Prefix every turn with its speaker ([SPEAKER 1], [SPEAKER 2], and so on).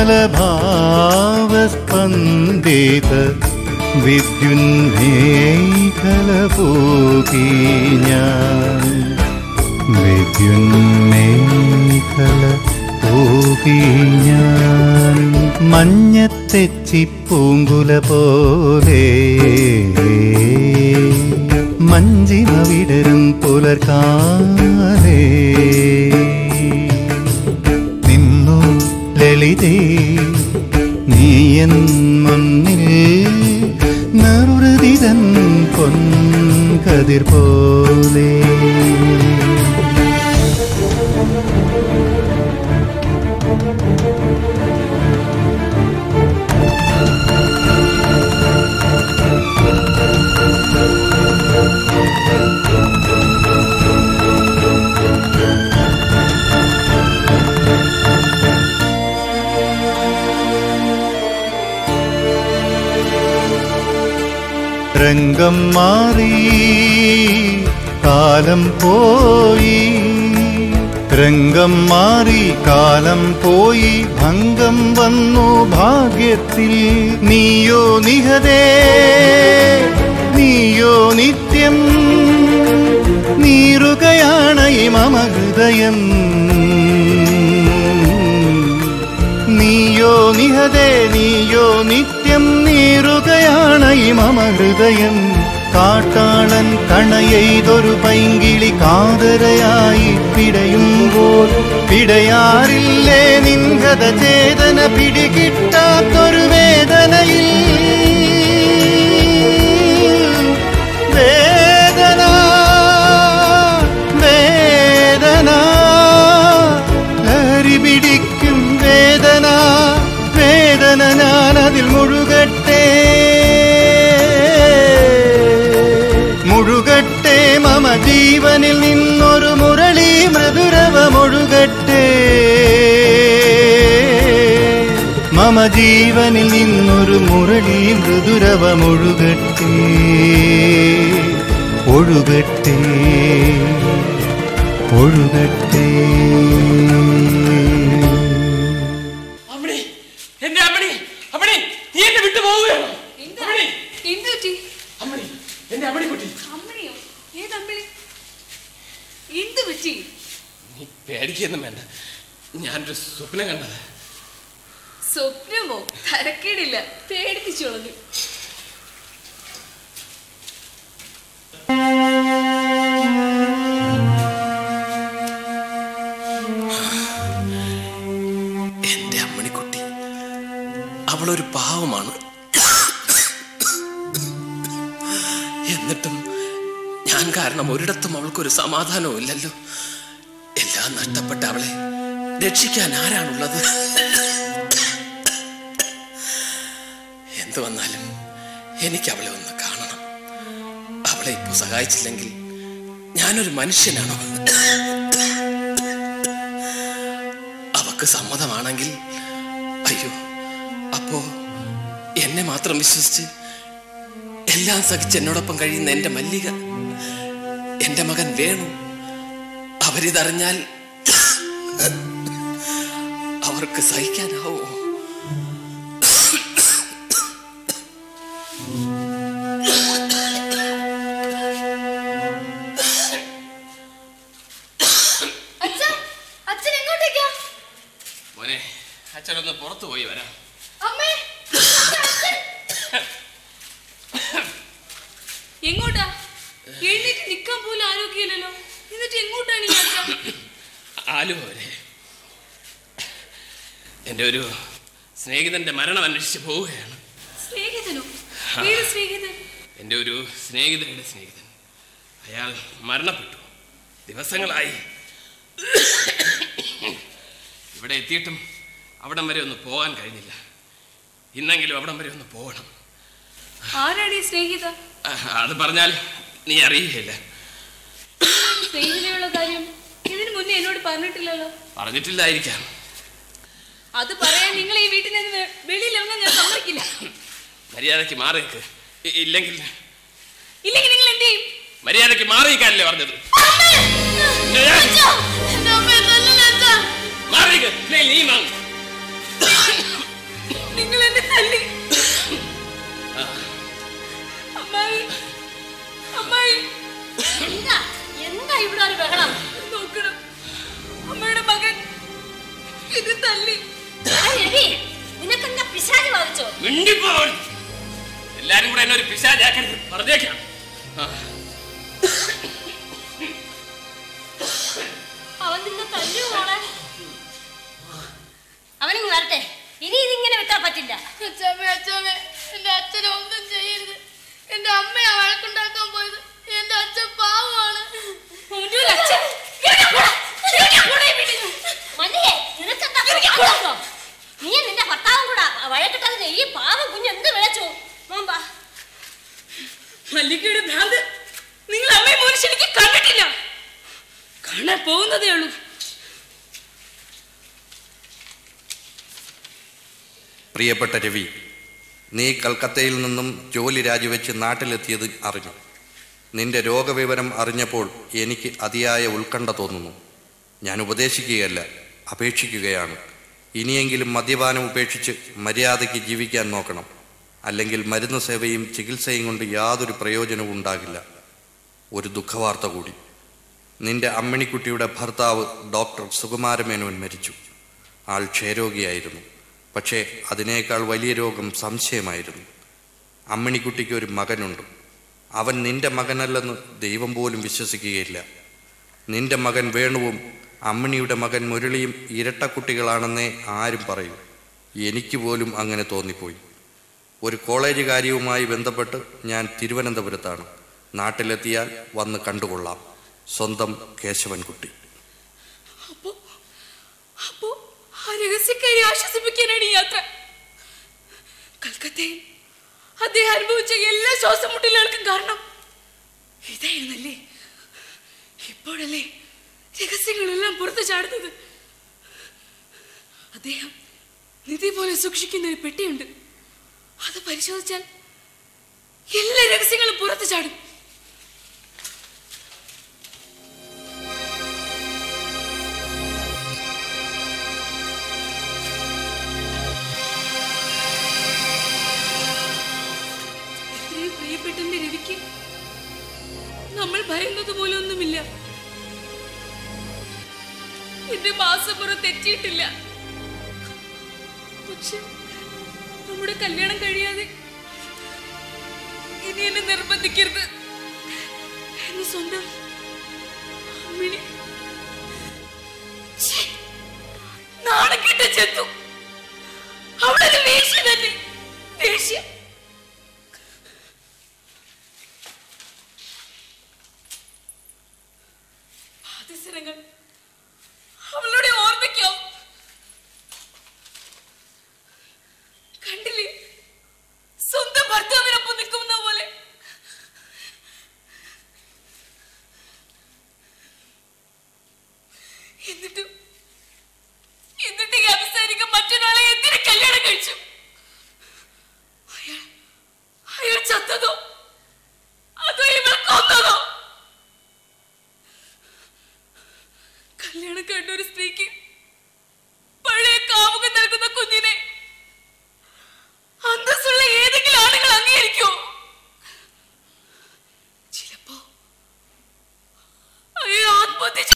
[SPEAKER 1] നിർമ്മലഭാവസ്പന്ദിത വിദ്യുന്മേഖല പോകി ഞാൻ വിദ്യുന്മേഖല പോകി ഞാൻ മഞ്ഞത്തെച്ചിപ്പൂങ്കുല പോലെ മഞ്ചിമ വിടരും പുലർക്കാലേ നിന്നു ലളിതേ നീയൻ മുന്നിൽ നറുഹൃതിതൻ പൊൻകതിർ പോലെ രംഗം മാറി കാലം പോയി രംഗം മാറി കാലം പോയി ഭംഗം വന്നു ഭാഗ്യത്തിൽ നീയോ നിഹതേ നീയോ നിത്യം നീറുകയാണ് ഈ മമ ഹൃദയം നീയോ നിഹതേ നീയോ നിത്യം നീറുകയാണ് ഈ മമ ഹൃദയം കാട്ടാളൻ കണയെയ്തൊരു പൈങ്കിളി കാതരയായി പിടയുമ്പോൾ പിടയാറില്ലേ നിൻകഥ ചേതന പിടികിട്ടാത്തൊരു വേദനയിൽ വേദന വേദന ലഹരി പിടിക്കും വേദന വേദന ഞാനതിൽ മുഴുകട്ടെ മുഴുകട്ടെ മമ ജീവനിൽ നിന്നൊരു മുരളി മൃദുരവമൊഴുകട്ടെ മമ ജീവനിൽ നിന്നൊരു മുരളി മൃദുരവമൊഴുകട്ടെ ഒഴുകട്ടെ ഒഴുകട്ടെ
[SPEAKER 2] അമ്മണി എന്റെ അമ്മണി അമ്മണി നീ എന്നെ വിട്ടു പോവുകയാണോ
[SPEAKER 3] എന്താ
[SPEAKER 2] അമ്മണി
[SPEAKER 3] എന്ത് പറ്റി
[SPEAKER 2] അമ്മണി എന്റെ അമ്മണി കുട്ടി
[SPEAKER 3] അമ്മിണിയോ ഏത് അമ്മിണി എന്ത് പറ്റി
[SPEAKER 2] നീ പേടിക്കൊന്നും വേണ്ട ഞാനൊരു സ്വപ്നം കണ്ടത്
[SPEAKER 3] സ്വപ്നമോ തരക്കേടില്ല പേടിപ്പിച്ചോളഞ്ഞു
[SPEAKER 2] എന്റെ അമ്മണിക്കുട്ടി അവളൊരു പാവമാണ് എന്നിട്ടും ഞാൻ കാരണം ഒരിടത്തും അവൾക്കൊരു സമാധാനവും ഇല്ലല്ലോ എല്ലാം നഷ്ടപ്പെട്ട അവളെ രക്ഷിക്കാൻ ആരാണുള്ളത് എന്തു വന്നാലും എനിക്ക് അവളെ ഒന്ന് കാണണം അവളെ ഇപ്പൊ സഹായിച്ചില്ലെങ്കിൽ ഞാനൊരു മനുഷ്യനാണോ അവക്ക് സമ്മതമാണെങ്കിൽ അയ്യോ അപ്പോ എന്നെ മാത്രം വിശ്വസിച്ച് എല്ലാം സഹിച്ച് എന്നോടൊപ്പം കഴിയുന്ന എന്റെ മല്ലിക എന്റെ മകൻ വേണു അവരിതറിഞ്ഞാൽ അവർക്ക് സഹിക്കാനാവോ
[SPEAKER 3] അച്ഛാ അച്ഛൻ എങ്ങോട്ടേക്കാ
[SPEAKER 2] മോനെ അച്ഛനൊന്ന് പുറത്തു പോയി വരാം
[SPEAKER 3] അമ്മേ അച്ഛൻ. എങ്ങോട്ടാ എഴുന്നേറ്റ് നിക്കാൻ പോലും ആരോഗ്യമില്ലല്ലോ എന്നിട്ട് എങ്ങോട്ടാണ് ഈ യാത്ര
[SPEAKER 2] ആലു മോനെ എൻ്റെ ഒരു സ്നേഹിതന്റെ മരണം അന്വേഷിച്ച് പോവുകയാണ്
[SPEAKER 3] സ്നേഹിതനോ ഏത് സ്നേഹിതൻ
[SPEAKER 2] എൻ്റെ ഒരു സ്നേഹിതനുടെ സ്നേഹിതൻ അയാൾ മരണപ്പെട്ടു ദിവസങ്ങളായി ഇവിടെ എത്തിയിട്ടും അവിടം വരെ ഒന്ന് പോകാൻ കഴിഞ്ഞില്ല ഇന്നെങ്കിലും അവിടം വരെ ഒന്ന് പോകണം
[SPEAKER 3] ആരാണ് ഈ സ്നേഹിത
[SPEAKER 2] ആ, അത് പറഞ്ഞാൽ നീ അറിയുകയില്ല
[SPEAKER 3] സ്നേഹിതയുള്ള കാര്യം ഇതിനു മുന്നേ എന്നോട് പറഞ്ഞിട്ടില്ലല്ലോ
[SPEAKER 2] പറഞ്ഞിട്ടില്ലായിരിക്കാം
[SPEAKER 3] അത് പറയാൻ നിങ്ങൾ ഈ വീട്ടിൽ നിന്ന് വെ- വെളിയിലിറങ്ങാൻ ഞാൻ സമ്മതിക്കില്ല
[SPEAKER 2] മര്യാദയ്ക്ക് മാറിയേക്ക് ഇ- ഇല്ലെങ്കിൽ
[SPEAKER 3] ഇല്ലെങ്കിൽ നിങ്ങൾ എന്ത് ചെയ്യും
[SPEAKER 2] മര്യാദയ്ക്ക് മാറിയിക്കാനല്ലേ പറഞ്ഞത്
[SPEAKER 3] അച്ഛാ, എന്റെ അമ്മയെ തല്ലല്ലേ അച്ഛാ?
[SPEAKER 2] മാറിയേക്ക് ഇല്ലെങ്കിൽ നീ മാങ്ങും
[SPEAKER 3] നിങ്ങൾ എന്നെ തല്ലി അമ്മായി അമ്മായി
[SPEAKER 4] എന്താ എന്താ ഇവിടെ ഒരു ബഹളം
[SPEAKER 3] നോക്കണം അമ്മയുടെ മകൻ ഇത് തല്ലി
[SPEAKER 4] എടാ രവി നിനക്കെന്താ പിശാച് ബാധിച്ചോ
[SPEAKER 2] മിണ്ടിപ്പോ എല്ലാരും കൂടെ എന്നെ ഒരു പിശാചാക്കരുത് പറഞ്ഞേക്കാം ആ,
[SPEAKER 4] അവൻ നിന്നെ തല്ലു മോളെ അവനിങ് വരട്ടെ ഇനി ഇതിങ്ങനെ വിട്ടാ പറ്റില്ല
[SPEAKER 5] അച്ഛമ്മേ അച്ഛമ്മേ എന്റെ അച്ഛനെ ഒന്നും ചെയ്യരുത് എന്റെ അമ്മയാ വഴക്കുണ്ടാക്കാൻ പോയത് എന്റെ അച്ഛൻ പാവമാണ്
[SPEAKER 4] ഒരു ലക്ഷം. ഇറങ്ങി പോടാ. ഇറങ്ങി പോടാ ഈ വീട്ടിൽ നിന്ന്. മല്ലികേ, നിനക്കെന്താ കുഴപ്പം? നീ നിന്റെ ഭർത്താവും കൂടാ വഴക്കിട്ടതിന് ഈ പാവം കുഞ്ഞ് എന്ത് വിളച്ചു മോമ്പാ
[SPEAKER 3] മല്ലികയുടെ ഭ്രാന്ത് നിങ്ങൾ അമ്മയെ മോനെ ശരിക്കും കണ്ടിട്ടില്ല കാണാൻ പോകുന്നതേ ഉള്ളൂ
[SPEAKER 6] പ്രിയപ്പെട്ട രവി നീ കൽക്കത്തയിൽ നിന്നും ജോലി രാജിവെച്ച് നാട്ടിലെത്തിയത് അറിഞ്ഞു നിന്റെ രോഗവിവരം അറിഞ്ഞപ്പോൾ എനിക്ക് അതിയായ ഉത്കണ്ഠ തോന്നുന്നു ഞാൻ ഉപദേശിക്കുകയല്ല അപേക്ഷിക്കുകയാണ് ഇനിയെങ്കിലും മദ്യപാനം ഉപേക്ഷിച്ച് മര്യാദയ്ക്ക് ജീവിക്കാൻ നോക്കണം അല്ലെങ്കിൽ മരുന്ന് സേവയും ചികിത്സയും കൊണ്ട് യാതൊരു പ്രയോജനവും ഉണ്ടാകില്ല ഒരു ദുഃഖവാർത്ത കൂടി നിന്റെ അമ്മിണിക്കുട്ടിയുടെ ഭർത്താവ് ഡോക്ടർ സുകുമാരമേനോൻ മരിച്ചു ആൾ ക്ഷയരോഗിയായിരുന്നു പക്ഷേ അതിനേക്കാൾ വലിയ രോഗം സംശയമായിരുന്നു അമ്മിണിക്കുട്ടിക്ക് ഒരു മകനുണ്ട് അവൻ നിന്റെ മകനല്ലെന്ന് ദൈവം പോലും വിശ്വസിക്കുകയില്ല നിന്റെ മകൻ വേണുവും അമ്മിണിയുടെ മകൻ മുരളിയും ഇരട്ടക്കുട്ടികളാണെന്നേ ആരും പറയൂ എനിക്ക് പോലും അങ്ങനെ തോന്നിപ്പോയി ഒരു കോളേജ് കാര്യവുമായി ബന്ധപ്പെട്ട് ഞാൻ തിരുവനന്തപുരത്താണ് നാട്ടിലെത്തിയാൽ വന്ന് കണ്ടുകൊള്ളാം സ്വന്തം കേശവൻകുട്ടി
[SPEAKER 3] അപ്പോ അപ്പോ ആ രഹസ്യക്കാരി ആശ്വസിപ്പിക്കാനാണ് ഈ യാത്ര കൽക്കത്തയിൽ അദ്ദേഹം അനുഭവിച്ച എല്ലാ ശ്വാസമുട്ടലുകൾക്കും കാരണം ഇതായിരുന്നല്ലേ ഇപ്പോഴല്ലേ രഹസ്യങ്ങളെല്ലാം പുറത്തു ചാടുന്നത് അദ്ദേഹം നിധി പോലെ സൂക്ഷിക്കുന്ന ഒരു പെട്ടിയുണ്ട് അത് പരിശോധിച്ചാൽ എല്ലാ രഹസ്യങ്ങളും പുറത്തു ചാടും എത്രയും പ്രിയപ്പെട്ട എന്റെ രവിക്ക് നമ്മൾ ഭയന്നത് പോലെ ഒന്നുമില്ല എന്റെ മാസപ്പുറം തെറ്റിയിട്ടില്ല പക്ഷെ നമ്മുടെ കല്യാണം കഴിയാതെ ഇനി എന്നെ നിർബന്ധിക്കരുത് എന്ന് സ്വന്തം അമ്മിണി ഛേ, നാണക്കെട്ട് ചെത്തു അവിടെ ദേഷ്യ തന്നെ ദേഷ്യം പാദസരങ്ങൾ അവളുടെ ഓർമ്മയ്ക്കോ കണ്ടില്ലേ സ്വന്തം ഭർത്താവിനൊപ്പം നിൽക്കുന്ന പോലെ എന്നിട്ടും എന്നിട്ട് ഈ അവസാനിക്കും മറ്റൊരാളെ എന്തിനു കല്യാണം കഴിച്ചു അയാൾ അയാൾ ചത്തതോ അതോ ഇവൾ കൊന്നതോ കല്യാണം കണ്ട ഒരു സ്ത്രീക്ക് പഴയ കാമുകൻ നൽകുന്ന കുഞ്ഞിനെ അന്തസ്സുള്ള ഏതെങ്കിലും ആളുകൾ അംഗീകരിക്കോ ചിലപ്പോ അയാൾ ആത്മഹത്യ